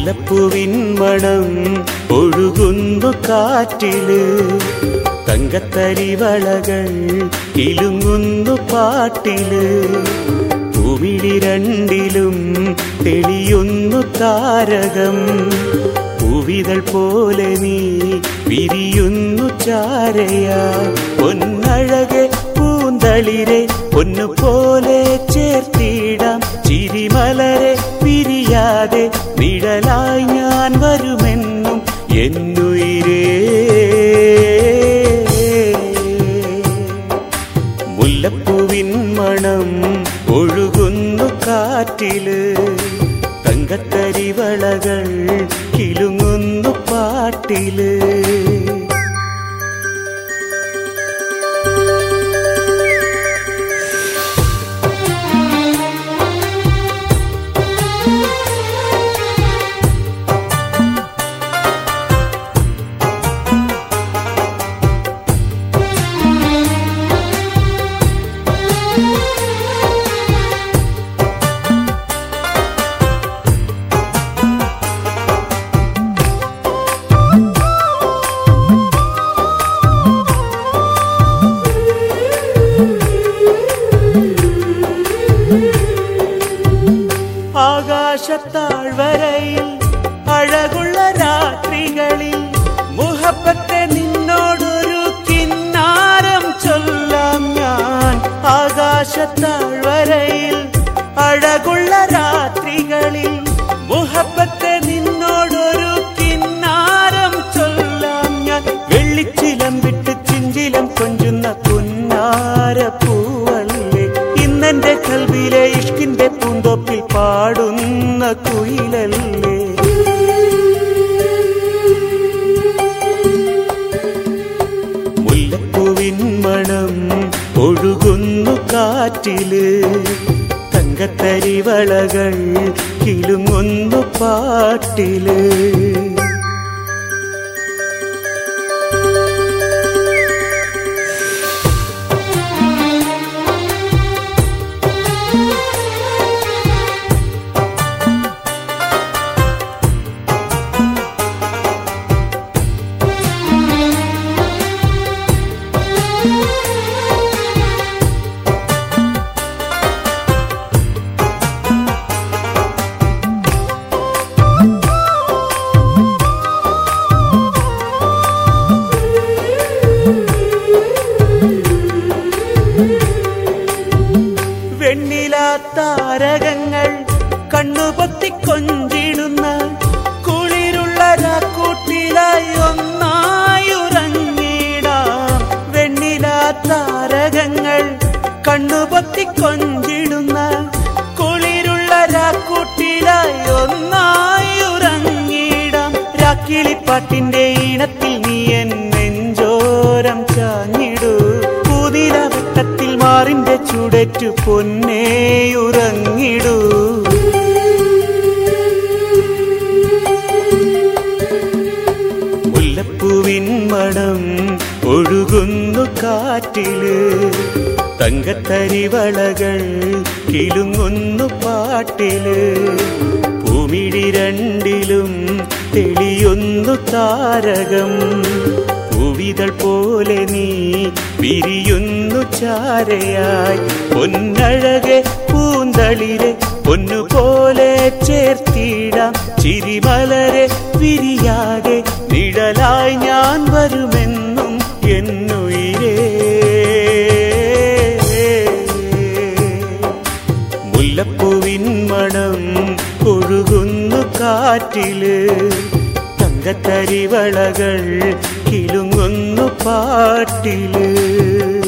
മുല്ലപ്പൂവിൻ മണം ഒഴുകുന്നു കാറ്റില് തങ്കത്തരിവളകൾ കിലുങ്ങുന്നു പാട്ടില് പൂവിളി രണ്ടിലും തെളിയുന്നു താരകം പൂവിതൾ പോലെ നീ വിരിയുന്നു ചാരയ പൊന്നഴകെ പൂന്തളിരെ പൊന്നു പോലെ ചേർത്തിടാം ചിരിമലരെ പിരിയാതെ നിഴലായി ഞാൻ വരുമെന്നും എന്നുയിരേ മുല്ലപ്പൂവിൻ മണം ഒഴുകുന്നു കാറ്റില് തങ്കത്തരിവളകൾ കിലുങ്ങുന്നു പാട്ടില് ആകാശത്താഴ്വരയിൽ അഴകുള്ള രാത്രികളിൽ മുഹബത്തെ നിന്നോടൊരു കിന്നാരം ചൊല്ലാം ഞാൻ ആകാശത്താഴ്വരയിൽ അഴകുള്ള രാത്രികളിൽ മുഹബത്തെ നിന്നോടൊരു കിന്നാരം ചൊല്ലാം ഞാൻ വെള്ളിച്ചിലം വിട്ട് ചിഞ്ചിലം കൊഞ്ചുന്ന പുന്നാര പൂവല്ലേ ഇന്നെന്റെ കൽവിലെ ഇഷ്കിന്റെ പൂന്തോപ്പിൽ പാടുന്ന കുയിലല്ലേ മുല്ലപ്പൂവിൻ മണം ഒഴുകുന്നു കാറ്റില് തങ്കത്തരിവളകൾ കിലുങ്ങുന്നു പാട്ടില് വെണ്ണിലാ താരകങ്ങൾ കണ്ണുപൊത്തി കൊഞ്ചിടുന്ന കുളിരുള്ള കൂട്ടിലായി ഒന്നായി ഉറങ്ങിടാം വെണ്ണിലാ താരകങ്ങൾ കണ്ണുപൊത്തി കൊഞ്ചിടുന്ന കുളിരുള്ള കൂട്ടിലായി ഒന്നായി ഉറങ്ങിടാം രാക്കിളിപ്പാട്ടിന്റെ ഈണത്തിൽ നീ എൻ നെഞ്ചോരം ചാഞ്ഞിടൂ പുതിര വെട്ടത്തിൽ മാറിന്റെ ചുടറ്റു പൊന്നേയുറങ്ങിടൂ മുല്ലപ്പൂവിൻ മണം ഒഴുകുന്നു കാറ്റില് തങ്കത്തരിവളകൾ കിലുങ്ങുന്നു പാട്ടില് ഭൂമിഴി രണ്ടിലും തെളിയുന്നു താരകം പൂവിതൾ പോലെ നീ വിരിയുന്നു ചാരയായി പൊന്നഴകെ പൂന്തളിരെ പൊന്നുപോലെ ചേർത്തിടാം ചിരിമലരെ വിരിയാതെ നിഴലായി ഞാൻ വരുമെന്നും എന്നുയിരേ മുല്ലപ്പൂവിൻ മണം ഒഴുകുന്നു കാറ്റില് തങ്കത്തരിവളകൾ കിലുങ്ങുന്നു പാട്ടില്